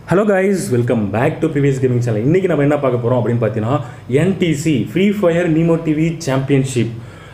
hello guys welcome back to previous gaming channel இன்றைக்கி நம்ம என்ன பார்க்க போகிறோம் அப்படின்னு பார்த்தீங்கன்னா NDC free fire Nimo TV championship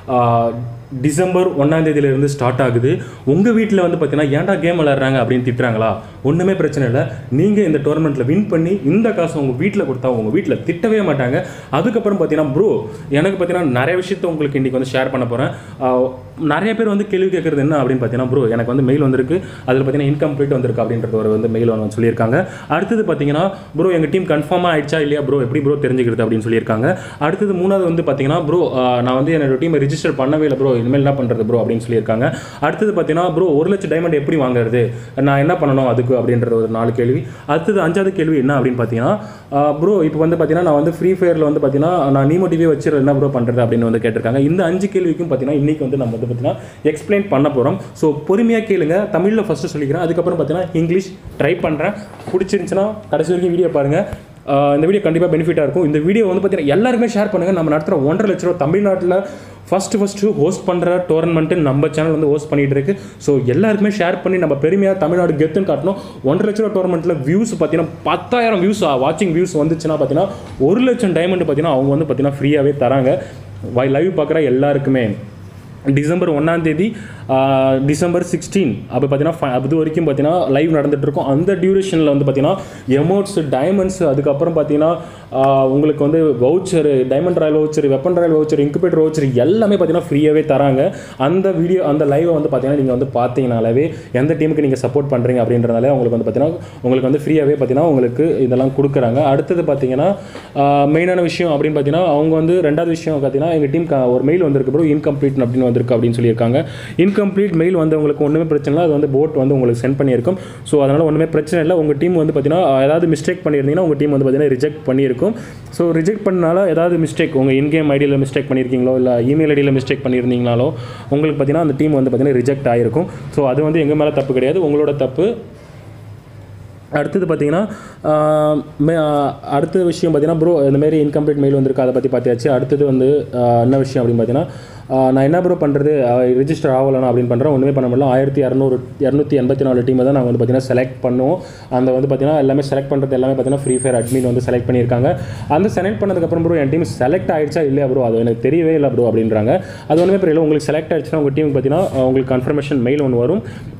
டிசம்பர் ஒன்றாம் தேதியிலேருந்து ஸ்டார்ட் ஆகுது உங்கள் வீட்டில் வந்து பார்த்தீங்கன்னா ஏன்டா கேம் விளாட்றாங்க அப்படின்னு திட்டுறாங்களா ஒன்றுமே பிரச்சனை இல்லை நீங்கள் இந்த டோர்னமெண்ட்டில் வின் பண்ணி இந்த காசை உங்கள் வீட்டில் கொடுத்தா உங்கள் வீட்டில் திட்டவே மாட்டாங்க அதுக்கப்புறம் பார்த்தீங்கன்னா ப்ரோ எனக்கு பார்த்தீங்கன்னா நிறைய விஷயத்த உங்களுக்கு இன்றைக்கி வந்து ஷேர் பண்ண போகிறேன் நிறைய பேர் வந்து கேள்வி கேட்குறது என்ன அப்படின்னு பார்த்தீங்கன்னா ப்ரோ எனக்கு வந்து மெயில் வந்திருக்கு அதில் பார்த்தீங்கன்னா இன்கம்ப்ளீட் வந்திருக்கு அப்படின்றது ஒரு வந்து மெயில் வந்து சொல்லியிருக்காங்க அடுத்தது பார்த்தீங்கன்னா ப்ரோ எங்கள் டீம் கன்ஃபார்மாக ஆயிடுச்சா இல்லையா ப்ரோ எப்படி ப்ரோ தெரிஞ்சுக்கிறது அப்படின்னு சொல்லியிருக்காங்க அடுத்தது மூணாவது வந்து பார்த்தீங்கன்னா ப்ரோ நான் வந்து என்னோட டீமை ரிஜிஸ்டர் பண்ணவே இல்லை ப்ரோ இனிமேல் என்ன பண்ணுறது ப்ரோ அப்படின்னு சொல்லியிருக்காங்க அடுத்தது பார்த்தீங்கன்னா ப்ரோ ஒரு லட்சம் டைமண்ட் எப்படி வாங்குறது நான் என்ன பண்ணணும் அதுக்கு அப்படின்றது ஒரு நாலு கேள்வி அடுத்தது அஞ்சாவது கேள்வி என்ன அப்படின்னு பார்த்தீங்கன்னா ப்ரோ இப்போ வந்து பார்த்தீங்கன்னா நான் வந்து ஃப்ரீ ஃபயரில் வந்து பார்த்தீங்கன்னா நான் நீமோ டிவி வச்சு என்ன ப்ரோ பண்ணுறது அப்படின்னு வந்து கேட்டிருக்காங்க இந்த அஞ்சு கேள்விக்கும் பார்த்தீங்கன்னா இன்றைக்கி வந்து நம்ம வந்து பார்த்தீங்கன்னா எக்ஸ்பிளைன் பண்ண போகிறோம் ஸோ பொறுமையாக கேளுங்க தமிழில் ஃபஸ்ட்டு சொல்லிக்கிறேன் அதுக்கப்புறம் பார்த்தீங்கன்னா இங்கிலீஷ் ட்ரை பண்ணுறேன் பிடிச்சிருந்துச்சுன்னா கடைசி வரைக்கும் வீடியோ பாருங்கள் ஆஹ் இந்த வீடியோ கண்டிப்பாக பெனிஃபிட்டாக இருக்கும் இந்த வீடியோ வந்து பார்த்தீங்கன்னா எல்லாருமே ஷேர் பண்ணுங்கள் நம்ம நடத்துகிற ஒன்றரை லட்ச ரூபா தமிழ்நாட்டில் ஃபஸ்ட்டு ஃபஸ்ட்டு ஹோஸ்ட் பண்ணுற டோர்னமெண்ட்டு நம்ம சேனல் வந்து ஹோஸ்ட் பண்ணிகிட்டு இருக்கு ஸோ எல்லாருக்குமே ஷேர் பண்ணி நம்ம பெருமையாக தமிழ்நாடு கெத்துன்னு காட்டணும் ஒன்றரை லட்ச ரூபா டோர்னமெண்ட்டில் வியூஸ் பார்த்தீங்கன்னா பத்தாயிரம் வியூஸ் வாட்சிங் வியூஸ் வந்துச்சுன்னா பார்த்தீங்கன்னா ஒரு லட்சம் டைமண்ட் பார்த்தீங்கன்னா அவங்க வந்து பார்த்தீங்கன்னா ஃப்ரீயாகவே தராங்க வை லைவ் பார்க்குற எல்லாருக்குமே டிசம்பர் ஒன்றாம் தேதி டிசம்பர் சிக்ஸ்டீன் அப்போ பார்த்தீங்கன்னா அது வரைக்கும் பார்த்தீங்கன்னா லைவ் நடந்துட்டு இருக்கும் அந்த டியூரேஷனில் வந்து பார்த்தீங்கன்னா எமௌண்ட்ஸ் டைமண்ட்ஸ் அதுக்கப்புறம் பார்த்தீங்கன்னா ஆஹ் உங்களுக்கு வந்து voucher diamond royal voucher weapon royal voucher incubator voucher எல்லாமே பார்த்தீங்கன்னா ஃப்ரீயாகவே தராங்க அந்த வீடியோ அந்த லைவை வந்து பார்த்தீங்கன்னா நீங்கள் வந்து பார்த்தீங்கனாலே எந்த டீமுக்கு நீங்கள் சப்போர்ட் பண்ணுறீங்க அப்படின்றனாலே உங்களுக்கு வந்து பார்த்தீங்கன்னா உங்களுக்கு வந்து ஃப்ரீயாகவே பார்த்தீங்கன்னா உங்களுக்கு இதெல்லாம் கொடுக்குறாங்க அடுத்தது பார்த்தீங்கன்னா மெயினான விஷயம் அப்படின்னு பார்த்தீங்கன்னா அவங்க வந்து ரெண்டாவது விஷயம் பார்த்தீங்கன்னா எங்கள் டீம் ஒரு மெயில் வந்திருக்கு ப்ரோ இன்கம்ப்ளீட் அப்படின்னு வந்திருக்கு அப்படின்னு சொல்லியிருக்காங்க இன்கம்ப்ளீட் மெயில் வந்து உங்களுக்கு ஒன்றுமே பிரச்சனை இல்லை அது வந்து போட் வந்து உங்களுக்கு சென்ட் பண்ணியிருக்கும் ஸோ அதனால் ஒன்றுமே பிரச்சனை இல்லை உங்கள் டீம் வந்து பார்த்தீங்கன்னா ஏதாவது மிஸ்டேக் பண்ணியிருந்தீங்கன்னா உங்கள் டீம் வந்து பார்த்தீங்கன்னா ரிஜெக்ட் பண்ணியிருக்கும் ஸோ ரிஜெக்ட் பண்ணனால ஏதாவது மிஸ்டேக் உங்கள் இன்கேம் ஐடியில் மிஸ்டேக் பண்ணியிருக்கீங்களோ இல்லை இமெயில் ஐடியில் மிஸ்டேக் பண்ணியிருந்தீங்கனாலோ உங்களுக்கு பார்த்தீங்கன்னா அந்த டீம் வந்து பார்த்தீங்கன்னா ரிஜெக்ட் ஆகிருக்கும் ஸோ அது வந்து எங்கள் மேலே தப்பு கிடையாது உங்களோட தப்பு அடுத்தது பார்த்தீங்கன்னா ஆஹ் மே- ஆஹ் அடுத்த விஷயம் பார்த்தீங்கன்னா ப்ரோ இந்தமாரி இன்கம்ப்ளீட் மெயில் வந்திருக்கு அதை பற்றி பார்த்தாச்சு அடுத்தது வந்து ஆஹ் என்ன விஷயம் அப்படின்னு பார்த்தீங்கன்னா ஆஹ் நான் என்ன ப்ரோ பண்ணுறது ரிஜிஸ்டர் ஆகலாம் அப்படின்னு பண்ணுறேன் ஒன்றுமே பண்ண முடியல ஆயிரத்தி இரநூறு இரநூத்தி எண்பத்தி நாலு டீமை தான் நாங்கள் வந்து பார்த்தீங்கன்னா செலக்ட் பண்ணுவோம் அந்த வந்து பார்த்தீங்கன்னா எல்லாமே செலக்ட் பண்ணுறது எல்லாமே பார்த்தீங்கன்னா ஃப்ரீ ஃபயர் அட்மின் வந்து செலக்ட் பண்ணியிருக்காங்க அந்த செலக்ட் பண்ணதுக்கப்புறம் ப்ரோ என் டீம் செலக்ட் ஆயிடுச்சா இல்லையா ப்ரோ அது எனக்கு தெரியவே இல்லை ப்ரோ அப்படின்றாங்க அது ஒன்றுமே தெரியல உங்களுக்கு செலக்ட் ஆயிடுச்சுன்னா உங்கள் டீமுக்கு பார்த்தீங்கன்னா ஆஹ் உங்களுக்கு கன்ஃபர்மேஷன் மெயில் ஒன்று வரும்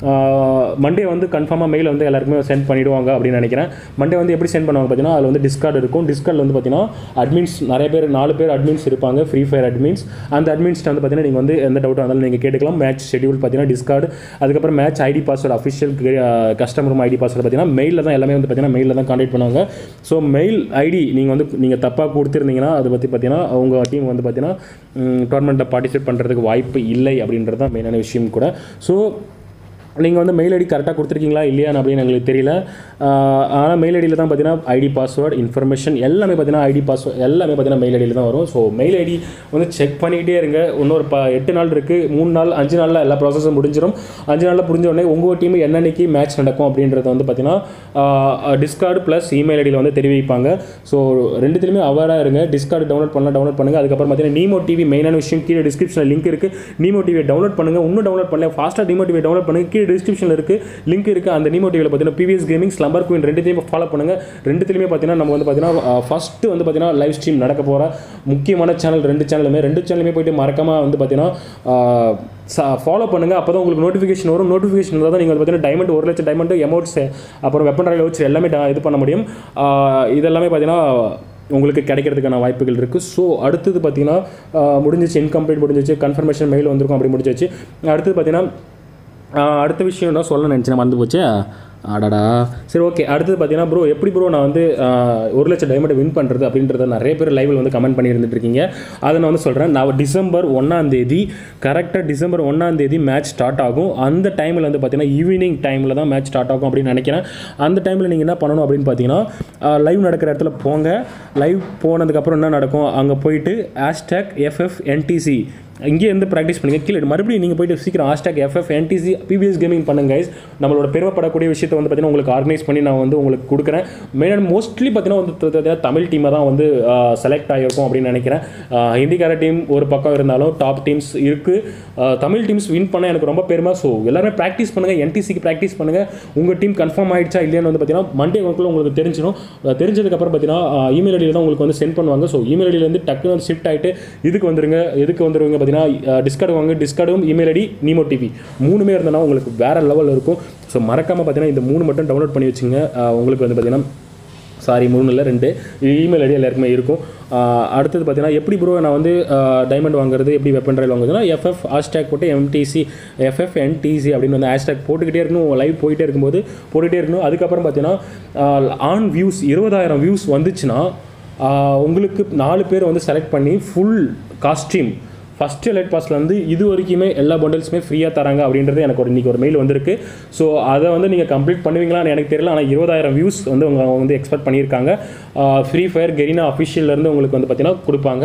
மண்டே வந்து கன்ஃபார்மாக மெயில் வந்து எல்லாருக்குமே சென்ட் பண்ணிடுவாங்க அப்படின்னு நினைக்கிறேன் மண்டே வந்து எப்படி சென்ட் பண்ணுவாங்க பார்த்தீங்கன்னா அதில் வந்து டிஸ்கார்டு இருக்கும் டிஸ்கார்டில் வந்து பார்த்தீங்கன்னா அட்மின்ஸ் நிறைய பேர் நாலு பேர் அட்மின்ஸ் இருப்பாங்க ஃப்ரீ ஃபயர் அட்மின்ஸ் அந்த அட்மின்ஸ்ட்டு வந்து பார்த்தீங்கன்னா நீங்கள் வந்து எந்த டவுட்டாக இருந்தாலும் நீங்கள் கேட்டுக்கலாம் மேட்ச் ஷெடியூல் பார்த்தீங்கன்னா டிஸ்கார்டு அதுக்கப்புறம் match ID password official customer ID password பார்த்தீங்கன்னா மெயிலில் தான் எல்லாமே வந்து பார்த்தீங்கன்னா மெயிலில் தான் கான்டாக்ட் பண்ணுவாங்க ஸோ மெயில் ஐடி நீங்கள் வந்து நீங்கள் தப்பாக கொடுத்துருந்தீங்கன்னா அதை பற்றி பார்த்தீங்கன்னா அவங்க டீம் வந்து பார்த்தீங்கன்னா டோர்னமெண்ட்டில் பார்ட்டிசிபேட் பண்ணுறதுக்கு வாய்ப்பு இல்லை அப்படின்றது தான் மெயினான விஷயம் கூட ஸோ நீங்கள் வந்து மெயில் ஐடி கரெக்டாக கொடுத்துருக்கீங்களா இல்லையான்னு அப்படின்னு எங்களுக்கு தெரியல ஆனால் மெயில் ஐடியில் தான் பார்த்தீங்கன்னா ஐடி பாஸ்வேர்டு இன்ஃபர்மேஷன் எல்லாமே பார்த்தீங்கன்னா ஐடி பாஸ்வேர்ட் எல்லாமே பார்த்தீங்கன்னா மெயில் ஐடியில் தான் வரும் ஸோ மெயில் ஐடி வந்து செக் பண்ணிக்கிட்டே இருங்க இன்னொரு ப எட்டு நாள் இருக்குது மூணு நாள் அஞ்சு நாளில் எல்லா ப்ராசஸும் முடிஞ்சிடும் அஞ்சு நாளில் புரிஞ்ச உடனே உங்கள் டீம் என்னன்னைக்கு மேட்ச் நடக்கும் அப்படின்றத வந்து பார்த்தீங்கன்னா டிஸ்கார்டு ப்ளஸ் இமெயில் ஐடியில் வந்து தெரிவிப்பாங்க ஸோ ரெண்டுத்துலையுமே அவேராக இருங்க டிஸ்கார்டு டவுன்லோட் பண்ணலாம் டவுன்லோட் பண்ணுங்கள் அதுக்கப்புறம் பார்த்தீங்கன்னா நீமோ டிவி மெயினான விஷயம் கீழே டிஸ்கிரிப்ஷனில் லிங்க் இருக்குது நீமோ டிவியை டவுன்லோட் பண்ணுங்கள் இன்னும் டவுன்லோட் பண்ணல ஃபாஸ்ட்டாக நீமோ டிவியை டவுன்லோட் பண்ணுங்கள் கீழே டிஸ்கிரிப்ஷனில் இருக்குது லிங்க் இருக்குது அந்த நீமோ டிவியில் பார்த்தீங்கன்னா பிவிஎஸ் கேமிங் ஸ்லம்பர் குயின் ரெண்டுத்தையும் ஃபாலோ பண்ணுங்கள் ரெண்டுத்துலையுமே பார்த்தீங்கன்னா நம்ம வந்து பார்த்தீங்கன்னா ஃபஸ்ட்டு வந்து பார்த்தீங்கன்னா லைவ் ஸ்ட்ரீம் நடக்க போகிற முக்கியமான சேனல் ரெண்டு சேனலுமே ரெண்டு சேனலுமே போயிட்டு மறக்காமல் வந்து பார்த்தீங்கன்னா ஃபாலோ பண்ணுங்கள் அப்போ தான் உங்களுக்கு நோட்டிஃபிகேஷன் வரும் நோட்டிஃபிகேஷன் இருந்தால் தான் நீங்கள் வந்து பார்த்தீங்கன்னா டைமண்ட் ஒரு லட்சம் டைமண்ட் எமௌண்ட்ஸ் அப்புறம் வெப்பன் ராயல் வச்சு எல்லாமே da- இது பண்ண முடியும் ஆஹ் இதெல்லாமே பார்த்தீங்கன்னா உங்களுக்கு கிடைக்கிறதுக்கான வாய்ப்புகள் இருக்குது ஸோ அடுத்தது பார்த்தீங்கன்னா ஆஹ் முடிஞ்சிச்சு இன்கம்ப்ளீட் முடிஞ்சிச்சு கன்ஃபர்மேஷன் மெயில் வந்திருக்கும் அப்படி முடிஞ்சிச்சு அடுத்தது பார்த்தீங்கன்னா ஆஹ் அடுத்த விஷயம் தான் சொல்ல நினச்சேன் மறந்து போச்சு அடடா சரி ஓகே அடுத்தது பார்த்தீங்கன்னா ப்ரோ எப்படி ப்ரோ நான் வந்து ஆஹ் ஒரு லட்சம் டைமண்ட் வின் பண்ணுறது அப்படின்றத நிறைய பேர் லைவில் வந்து கமெண்ட் பண்ணி இருந்துட்டு இருக்கீங்க அதை நான் வந்து சொல்கிறேன் நான் டிசம்பர் ஒன்றாம் தேதி கரெக்டாக டிசம்பர் ஒன்றாம் தேதி மேட்ச் ஸ்டார்ட் ஆகும் அந்த டைமில் வந்து பார்த்தீங்கன்னா ஈவினிங் டைமில் தான் மேட்ச் ஸ்டார்ட் ஆகும் அப்படின்னு நினைக்கிறேன் அந்த டைமில் நீங்கள் என்ன பண்ணணும் அப்படின்னு பார்த்தீங்கன்னா லைவ் நடக்கிற இடத்துல போங்க லைவ் போனதுக்கப்புறம் என்ன நடக்கும் அங்கே போயிட்டு ஹேஷ்டேக் எஃப்எஃப் என்டிசி இங்கே இருந்து ப்ராக்டிஸ் பண்ணுங்க கீழே மறுபடியும் நீங்கள் போயிட்டு சீக்கிரம் hashtag FF NTC PBS gaming பண்ணுங்க guys நம்மளோட பெருமைப்படக்கூடிய விஷயத்தை வந்து பார்த்தீங்கன்னா உங்களுக்கு ஆர்கனைஸ் பண்ணி நான் வந்து உங்களுக்கு கொடுக்குறேன் மெயினாக மோஸ்ட்லி பார்த்தீங்கன்னா வந்து த- த- தமிழ் டீமை தான் வந்து செலக்ட் ஆகிருக்கும் அப்படின்னு நினைக்கிறேன் ஆஹ் ஹிந்திக்கார டீம் ஒரு பக்கம் இருந்தாலும் டாப் டீம்ஸ் இருக்குது தமிழ் டீம்ஸ் வின் பண்ண எனக்கு ரொம்ப பெருமை ஸோ எல்லாருமே ப்ராக்டிஸ் பண்ணுங்கள் என்டிசிக்கு ப்ராக்டிஸ் பண்ணுங்கள் உங்கள் டீம் கன்ஃபார்ம் ஆயிடுச்சா இல்லையான்னு வந்து பார்த்தீங்கன்னா மண்டே ஒர்க்கில் உங்களுக்கு தெரிஞ்சிடும் அஹ் தெரிஞ்சதுக்கப்புறம் பார்த்தீங்கன்னா இமெயில் ஐடியில் தான் உங்களுக்கு வந்து சென்ட் பண்ணுவாங்க ஸோ இமெயில் ஐடியிலேருந்து டக்குனு வந்து ஷிஃப்ட் ஆகிட்டு இதுக்கு வந்துருங்க எதுக்கு வந்துருவீங்க பார்த்தீங்கன்னா டிஸ்கார்டு வாங்க டிஸ்கார்டும் இமெயில் ஐடி நீமோ டிவி மூணுமே இருந்தனா உங்களுக்கு வேற லெவலில் இருக்கும் ஸோ மறக்காமல் பார்த்தீங்கன்னா இந்த மூணு மட்டும் டவுன்லோட் பண்ணி வச்சுங்க அஹ் உங்களுக்கு வந்து பார்த்தீங்கன்னா சாரி மூணு இல்லை ரெண்டு இமெயில் ஐடி எல்லாருக்குமே இருக்கும் ஆஹ் அடுத்தது பார்த்தீங்கன்னா எப்படி ப்ரோ நான் வந்து டைமண்ட் வாங்குறது எப்படி வெப்பன் ட்ரைவ் வாங்குறதுனா எஃப்எஃப் ஹேஷ்டேக் போட்டு எம்டிசி எஃப்எஃப் என்டிசி அப்படின்னு வந்து ஹேஷ்டேக் போட்டுக்கிட்டே இருக்கணும் லைவ் போயிட்டே இருக்கும்போது போட்டுகிட்டே இருக்கணும் அதுக்கப்புறம் பார்த்தீங்கன்னா ஆன் வியூஸ் இருபதாயிரம் வியூஸ் வந்துச்சுன்னா ஆஹ் உங்களுக்கு நாலு பேர் வந்து செலக்ட் பண்ணி ஃபுல் காஸ்டியூம் ஃபஸ்ட்டு எலைட் பாஸ்லேருந்து இது வரைக்குமே எல்லா பண்டல்ஸுமே ஃப்ரீயாக தராங்க அப்படின்றது எனக்கு ஒரு இன்றைக்கி ஒரு மெயில் வந்திருக்கு ஸோ அதை வந்து நீங்கள் கம்ப்ளீட் பண்ணுவீங்களான்னு எனக்கு தெரியல ஆனால் இருபதாயிரம் வியூஸ் வந்து அவங்க அவங்க வந்து எக்ஸ்பெக்ட் பண்ணியிருக்காங்க ஃப்ரீ ஃபயர் கெரினா அஃபிஷியல்லேருந்து உங்களுக்கு வந்து பார்த்தீங்கன்னா கொடுப்பாங்க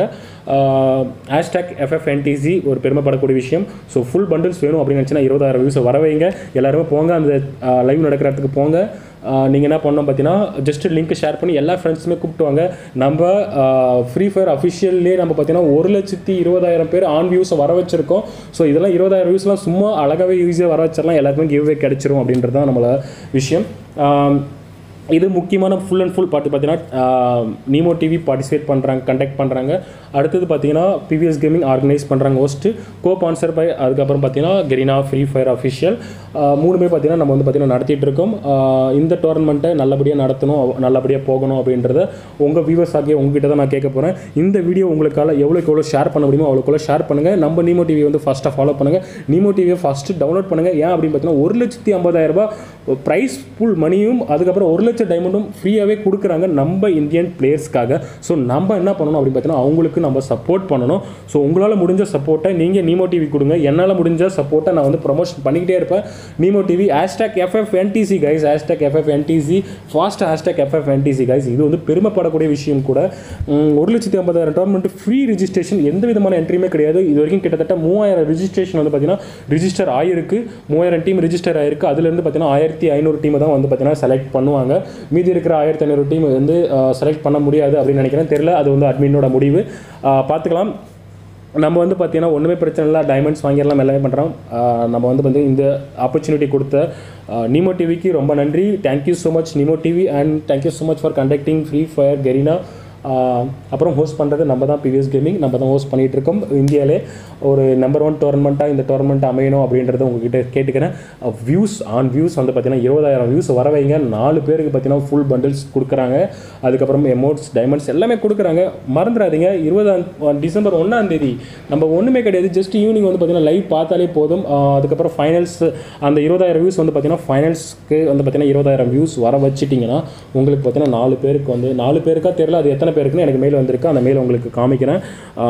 ஹேஷ்டாக் எஃப்எஃப்என்டிசி ஒரு பெருமைப்படக்கூடிய விஷயம் ஸோ ஃபுல் பண்டில்ஸ் வேணும் அப்படின்னு நினச்சினா இருபதாயிரம் வியூஸ் வர வைங்க எல்லாருமே போங்க அந்த லைவ் நடக்கிற இடத்துக்கு போங்க நீங்கள் என்ன பண்ணோம் பார்த்தீங்கன்னா ஜஸ்ட் லிங்க் ஷேர் பண்ணி எல்லா ஃப்ரெண்ட்ஸுமே கூப்பிட்டு வாங்க நம்ம ஃப்ரீ ஃபயர் அஃபிஷியல்லே நம்ம பார்த்தீங்கன்னா ஒரு லட்சத்தி இருபதாயிரம் பேர் ஆன் வியூஸை வர வச்சிருக்கோம் ஸோ இதெல்லாம் இருபதாயிரம் வியூஸ்லாம் சும்மா அழகாகவே ஈஸியாக வர வச்சிடலாம் எல்லாருக்குமே கிவ்வே கிடைச்சிரும் அப்படின்றது தான் நம்மள விஷயம் ஆம், இது முக்கியமான ஃபுல் அண்ட் ஃபுல் பார்த்து பார்த்தீங்கன்னா நீமோ டிவி பார்ட்டிசிபேட் பண்ணுறாங்க கண்டக்ட் பண்ணுறாங்க அடுத்தது பார்த்தீங்கன்னா பிவிஎஸ் கேமிங் ஆர்கனைஸ் பண்ணுறாங்க ஹோஸ்ட்டு கோ ஸ்பான்சர் பை அதுக்கப்புறம் பார்த்தீங்கன்னா கெரினா ஃப்ரீ ஃபயர் அஃபிஷியல் மூணுமே பார்த்தீங்கன்னா நம்ம வந்து பார்த்தீங்கன்னா நடத்திட்டு இருக்கோம் ஆஹ் இந்த டோர்னமெண்ட்டை நல்லபடியாக நடத்தணும் நல்லபடியாக போகணும் அப்படின்றத உங்கள் வியூவர்ஸ் ஆகிய உங்ககிட்ட தான் நான் கேட்க போகிறேன் இந்த வீடியோ உங்களுக்கால எவ்வளோக்கு எவ்வளோ ஷேர் பண்ண முடியுமோ அவ்வளோக்குள்ள ஷேர் பண்ணுங்கள் நம்ம நீமோ டிவி வந்து ஃபஸ்ட்டாக ஃபாலோ பண்ணுங்கள் நீமோ டிவியை ஃபஸ்ட்டு டவுன்லோட் பண்ணுங்கள் ஏன் அப்படின்னு பார்த்தீங்கன்னா ஒரு லட்சத்தி ஐம்பதாயிரம் ரூபாய் ப்ரைஸ் ஃபுல் மணியும் அதுக்கப்புறம் ஒரு லட்சம் டைமண்டும் ஃப்ரீயாகவே கொடுக்குறாங்க நம்ம இந்தியன் பிளேயர்ஸ்க்காக ஸோ நம்ம என்ன பண்ணணும் அப்படின்னு பார்த்தீங்கன்னா அவங்களுக்கு நம்ம சப்போர்ட் பண்ணணும் ஸோ உங்களால் முடிஞ்ச சப்போர்ட்டை நீங்கள் நீமோ டிவி கொடுங்க என்னால் முடிஞ்ச சப்போர்ட்டை நான் வந்து ப்ரொமோஷன் பண்ணிக்கிட்டே இருப்பேன் Nemo TV hashtag FF NTC guys hashtag FF NTC fast hashtag FF NTC guys இது வந்து பெருமைப்படக்கூடிய விஷயம் கூட உம், ஒரு லட்சத்தி ஐம்பதாயிரம் டோர்னமெண்ட் ஃப்ரீ ரிஜிஸ்ட்ரேஷன் எந்த விதமான என்ட்ரியுமே கிடையாது இது வரைக்கும் கிட்டத்தட்ட மூவாயிரம் ரிஜிஸ்ட்ரேஷன் வந்து பார்த்தீங்கன்னா ரிஜிஸ்டர் ஆயிருக்கு மூவாயிரம் டீம் ரிஜிஸ்டர் ஆயிருக்கு அதுலேருந்து பார்த்தீங்கன்னா ஆயிரத்தி ஐநூறு டீமை தான் வந்து பார்த்தீங்கன்னா செலக்ட் பண்ணுவாங்க மீதி இருக்கிற ஆயிரத்தி ஐநூறு டீம் வந்து செலக்ட் பண்ண முடியாது அப்படின்னு நினைக்கிறேன் தெரியல அது வந்து அட்மினோட முடிவு ஆஹ் பார்த்துக்கலாம் நம்ம வந்து பார்த்தீங்கன்னா ஒன்றுமே பிரச்சனை இல்லை டைமண்ட்ஸ் வாங்கிடலாம் எல்லாமே பண்ணுறோம் நம்ம வந்து வந்து இந்த ஆப்பர்ச்சுனிட்டி கொடுத்த நீமோ டிவிக்கு ரொம்ப நன்றி thank you so much Nemo TV and thank you so much for conducting Free Fire Garena ah அப்புறம் ஹோஸ்ட் பண்ணுறது நம்ம தான் பிவிஎஸ் கேமிங் நம்ம தான் ஹோஸ்ட் பண்ணிகிட்டு இருக்கோம் இந்தியாவிலே ஒரு நம்பர் ஒன் டோர்னமெண்ட்டாக இந்த டோர்னமெண்ட் அமையணும் அப்படின்றத உங்ககிட்ட கேட்டுக்கிறேன் வியூஸ் ஆன் வியூஸ் வந்து பார்த்தீங்கன்னா இருபதாயிரம் வியூஸ் வர வைங்க நாலு பேருக்கு பார்த்தீங்கன்னா ஃபுல் பண்டில்ஸ் கொடுக்குறாங்க அதுக்கப்புறம் எமௌண்ட்ஸ் டைமண்ட்ஸ் எல்லாமே கொடுக்குறாங்க மறந்துடாதீங்க இருபதாம் டிசம்பர் ஒன்றாம் தேதி நம்ம ஒன்றுமே கிடையாது ஜஸ்ட் ஈவினிங் வந்து பார்த்தீங்கன்னா லைவ் பார்த்தாலே போதும் ஆஹ் அதுக்கப்புறம் ஃபைனல்ஸ் அந்த இருபதாயிரம் வியூஸ் வந்து பார்த்தீங்கன்னா ஃபைனல்ஸ்க்கு வந்து பார்த்தீங்கன்னா இருபதாயிரம் வியூஸ் வர வச்சிட்டிங்கன்னா உங்களுக்கு பார்த்தீங்கன்னா நாலு பேருக்கு வந்து நாலு பேருக்கா தெரியல அது எத்தனை பேருக்குன்னு எனக்கு மெயில் வந்திருக்கு அந்த மெயில் உங்களுக்கு காமிக்கிறேன்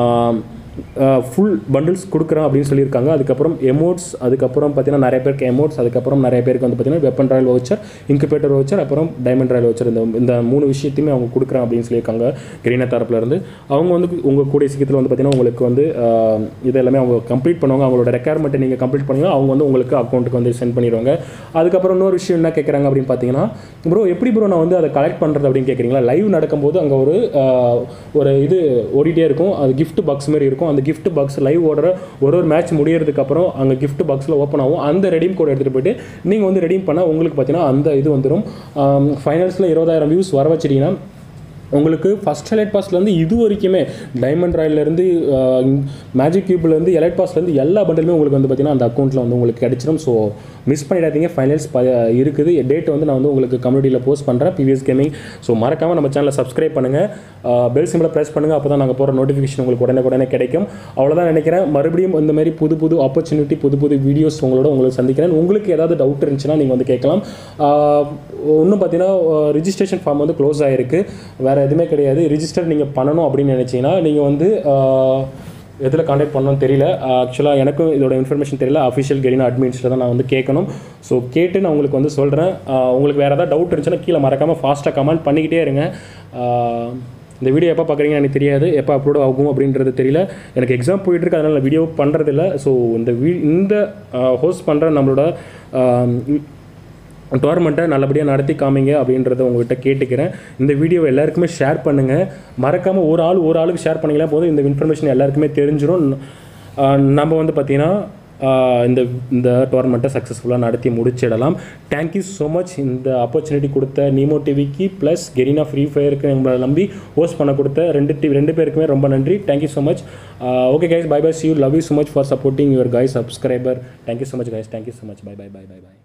ஃபுல் பண்டில்ஸ் கொடுக்குறேன் அப்படின்னு சொல்லியிருக்காங்க அதுக்கப்புறம் எமோட்ஸ் அதுக்கப்புறம் பார்த்தீங்கன்னா நிறைய பேருக்கு எமோட்ஸ் அதுக்கப்புறம் நிறைய பேருக்கு வந்து பார்த்தீங்கன்னா weapon royal voucher incubator voucher அப்புறம் டைமண்ட் ராயல் வவுச்சர் இந்த இந்த மூணு விஷயத்தையுமே அவங்க கொடுக்குறேன் அப்படின்னு சொல்லியிருக்காங்க கிரீனா தரப்புல இருந்து அவங்க வந்து உங்கள் கூடிய சீக்கிரத்தில் வந்து பார்த்தீங்கன்னா உங்களுக்கு வந்து ஆஹ், இது எல்லாமே அவங்க கம்ப்ளீட் பண்ணுவாங்க அவங்களோட ரெக்குயர்மெண்ட்டை நீங்கள் கம்ப்ளீட் பண்ணீங்கன்னா அவங்க வந்து உங்களுக்கு அக்கௌண்ட்டுக்கு வந்து சென்ட் பண்ணிடுவாங்க அதுக்கப்புறம் இன்னொரு விஷயம் என்ன கேட்குறாங்க அப்படின்னு பார்த்தீங்கன்னா ப்ரோ எப்படி ப்ரோ நான் வந்து அதை கலெக்ட் பண்ணுறது அப்படின்னு கேட்குறீங்களா லைவ் நடக்கும்போது அங்கே ஒரு ஆஹ், ஒரு இது ஓடிட்டே இருக்கும் அது gift பாக்ஸ் மாதிரி இருக்கும் அந்த gift பாக்ஸ் லைவ் ஓடுற ஒரு ஒரு மேட்ச் முடியறதுக்கு அப்புறம் அங்கே gift பாக்ஸில் ஓப்பன் ஆகும் அந்த ரெடீம் கோட் எடுத்துகிட்டு போயிட்டு நீங்கள் வந்து ரெடீம் பண்ணால் உங்களுக்கு பார்த்தீங்கன்னா அந்த இது வந்துடும் ஃபைனல்ஸில் இருபதாயிரம் வியூஸ் வர வச்சிட்டிங்கன்னா உங்களுக்கு ஃபஸ்ட் எலைட் பாஸ்லேருந்து இது வரைக்குமே டைமண்ட் ராயிலேருந்து மேஜிக் கியூப்லேருந்து எலைட் பாஸ்லேருந்து எல்லா பண்டலுமே உங்களுக்கு வந்து பார்த்தீங்கன்னா அந்த அக்கௌண்ட்டில் வந்து உங்களுக்கு கிடைச்சிடும் ஸோ மிஸ் பண்ணிடாதீங்க ஃபைனல்ஸ் ப இருக்குது டேட் வந்து நான் வந்து உங்களுக்கு கம்யூனிட்டியில் போஸ்ட் பண்ணுறேன் பிவிஎஸ் கேமிங் ஸோ மறக்காமல் நம்ம சேனலை சப்ஸ்கிரைப் பண்ணுங்கள் பெல் சிம்பிளை ப்ரெஸ் பண்ணுங்கள் அப்போ தான் நாங்கள் போகிற நோட்டிஃபிகேஷன் உங்களுக்கு உடனே உடனே கிடைக்கும் அவ்வளோதான் நினைக்கிறேன் மறுபடியும் இந்த மாதிரி புது புது ஆப்பர்ச்சுனிட்டி புது புது வீடியோஸ் உங்களோட உங்களுக்கு சந்திக்கிறேன் உங்களுக்கு ஏதாவது டவுட் இருந்துச்சுன்னா நீங்கள் வந்து கேட்கலாம் இன்னும் பார்த்தீங்கன்னா ரிஜிஸ்ட்ரேஷன் ஃபார்ம் வந்து க்ளோஸ் ஆகிருக்கு வேறு எதுவுமே கிடையாது ரிஜிஸ்டர் நீங்கள் பண்ணணும் அப்படின்னு நினச்சிங்கன்னா நீங்கள் வந்து ஆஹ், எதில் காண்டாக்ட் பண்ணணும்னு தெரியல ஆக்சுவலாக எனக்கும் இதோட இன்ஃபர்மேஷன் தெரியல அஃபிஷியல் கெரினா அட்மின்ஸில் தான் நான் வந்து கேட்கணும் ஸோ கேட்டு நான் உங்களுக்கு வந்து சொல்கிறேன் உங்களுக்கு வேறு ஏதாவது டவுட் இருந்துச்சுன்னா கீழே மறக்காமல் ஃபாஸ்ட்டாக கமெண்ட் பண்ணிக்கிட்டே இருங்க இந்த வீடியோ எப்போ பார்க்குறீங்க எனக்கு தெரியாது எப்போ அப்லோட் ஆகும் அப்படின்றது தெரியல எனக்கு எக்ஸாம் போயிட்டுருக்கு அதனால் நான் வீடியோ பண்ணுறதில்ல ஸோ இந்த வீ இந்த ஹோஸ்ட் பண்ணுற நம்மளோட டோர்னமெண்ட்டை நல்லபடியாக நடத்தி காமிங்க அப்படின்றத உங்கள்கிட்ட கேட்டுக்கிறேன் இந்த வீடியோவை எல்லாருக்குமே ஷேர் பண்ணுங்கள் மறக்காமல் ஒரு ஆள் ஒரு ஆளுக்கு ஷேர் பண்ணிங்களா போதும் இந்த இன்ஃபர்மேஷன் எல்லாருக்குமே தெரிஞ்சிடும் ஆஹ் நம்ம வந்து பார்த்திங்கன்னா ஆஹ் இந்த இந்த டோர்னமெண்ட்டை சக்ஸஸ்ஃபுல்லாக நடத்தி முடிச்சிடலாம் தேங்க்யூ ஸோ மச் இந்த ஆப்பர்ச்சுனிட்டி கொடுத்த நீமோ டிவிக்கு ப்ளஸ் கெரினா ஃப்ரீ ஃபயருக்கு நம்மளை நம்பி ஹோஸ்ட் பண்ண கொடுத்த ரெண்டு டிவி ரெண்டு பேருக்குமே ரொம்ப நன்றி thank you so much okay guys bye bye see you love you so much for supporting your guys subscriber thank you so much guys thank you so much bye bye bye bye by